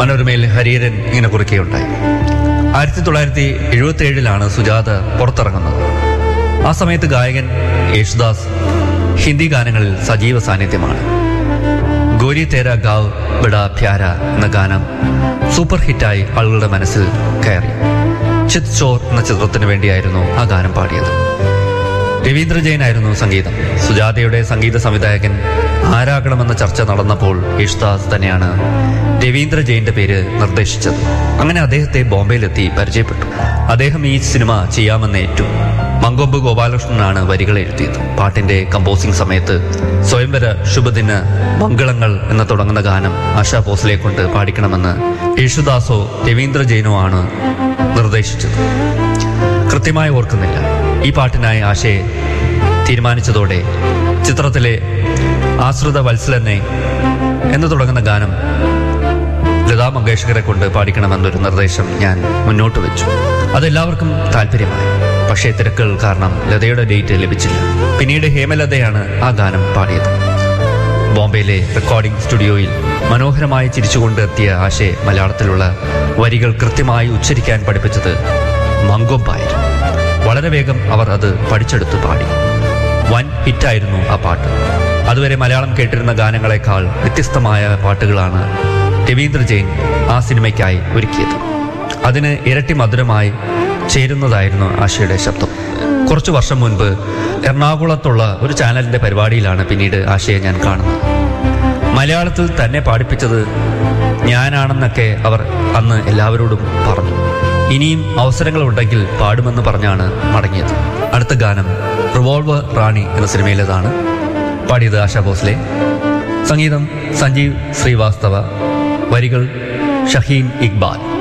മനോരമയിൽ ഹരീരൻ ഇങ്ങനെ കുറിക്കുകയുണ്ടായി ആയിരത്തി തൊള്ളായിരത്തി എഴുപത്തി ഏഴിലാണ് സുജാത പുറത്തിറങ്ങുന്നത് ആ സമയത്ത് ഗായകൻ യേശുദാസ് ഹിന്ദി ഗാനങ്ങളിൽ സജീവ സാന്നിധ്യമാണ് ഗോരി തേര ഗാവ് ബഡാ പ്യാര എന്ന ഗാനം സൂപ്പർ ഹിറ്റായി ആളുകളുടെ മനസ്സിൽ കയറി ചിത് ചോർ എന്ന ചിത്രത്തിന് വേണ്ടിയായിരുന്നു ആ ഗാനം പാടിയത് രവീന്ദ്ര ജെയിനായിരുന്നു സംഗീതം സുജാതയുടെ സംഗീത സംവിധായകൻ ആരാകണമെന്ന ചർച്ച നടന്നപ്പോൾ യേശുദാസ് തന്നെയാണ് രവീന്ദ്ര ജെയിന്റെ പേര് നിർദ്ദേശിച്ചത് അങ്ങനെ അദ്ദേഹത്തെ ബോംബെയിലെത്തി പരിചയപ്പെട്ടു അദ്ദേഹം ഈ സിനിമ ചെയ്യാമെന്ന് ഏറ്റു മങ്കൊമ്പ് ഗോപാലകൃഷ്ണനാണ് വരികൾ എഴുതിയത് പാട്ടിന്റെ കമ്പോസിംഗ് സമയത്ത് സ്വയംവര ശുഭദിന മംഗളങ്ങൾ എന്ന് തുടങ്ങുന്ന ഗാനം ആശാ ഭോസ്ലെ കൊണ്ട് പാടിക്കണമെന്ന് യേശുദാസോ രവീന്ദ്ര ജെയിനോ ആണ് നിർദ്ദേശിച്ചത് കൃത്യമായി ഓർക്കുന്നില്ല ഈ പാട്ടിനായി ആശയെ തീരുമാനിച്ചതോടെ ചിത്രത്തിലെ ആശ്രിത വത്സലനെ എന്ന് തുടങ്ങുന്ന ഗാനം ലതാ മങ്കേഷ്കറെ കൊണ്ട് പാടിക്കണമെന്നൊരു നിർദ്ദേശം ഞാൻ മുന്നോട്ട് വെച്ചു അതെല്ലാവർക്കും താല്പര്യമായി പക്ഷേ തിരക്കുകൾ കാരണം ലതയുടെ ഡേറ്റ് ലഭിച്ചില്ല പിന്നീട് ഹേമലതയാണ് ആ ഗാനം പാടിയത് ബോംബെയിലെ റെക്കോർഡിംഗ് സ്റ്റുഡിയോയിൽ മനോഹരമായി ചിരിച്ചുകൊണ്ട് എത്തിയ ആശയെ മലയാളത്തിലുള്ള വരികൾ കൃത്യമായി ഉച്ചരിക്കാൻ പഠിപ്പിച്ചത് മങ്കൊമ്പായിരുന്നു വളരെ വേഗം അവർ അത് പഠിച്ചെടുത്ത് പാടി വൻ ഹിറ്റായിരുന്നു ആ പാട്ട് അതുവരെ മലയാളം കേട്ടിരുന്ന ഗാനങ്ങളെക്കാൾ വ്യത്യസ്തമായ പാട്ടുകളാണ് രവീന്ദ്ര ജെയിൻ ആ സിനിമയ്ക്കായി ഒരുക്കിയത് അതിന് ഇരട്ടി മധുരമായി ചേരുന്നതായിരുന്നു ആശയുടെ ശബ്ദം കുറച്ചു വർഷം മുൻപ് എറണാകുളത്തുള്ള ഒരു ചാനലിന്റെ പരിപാടിയിലാണ് പിന്നീട് ആശയെ ഞാൻ കാണുന്നത് മലയാളത്തിൽ തന്നെ പാടിപ്പിച്ചത് ഞാനാണെന്നൊക്കെ അവർ അന്ന് എല്ലാവരോടും പറഞ്ഞു ഇനിയും അവസരങ്ങൾ ഉണ്ടെങ്കിൽ പാടുമെന്ന് പറഞ്ഞാണ് മടങ്ങിയത് അടുത്ത ഗാനം റിവോൾവർ റാണി എന്ന സിനിമയിലേതാണ് പാടിയത് ആശാ ഭോസ്ലെ സംഗീതം സഞ്ജീവ് ശ്രീവാസ്തവ വരികൾ ഷഹീൻ ഇക്ബാൽ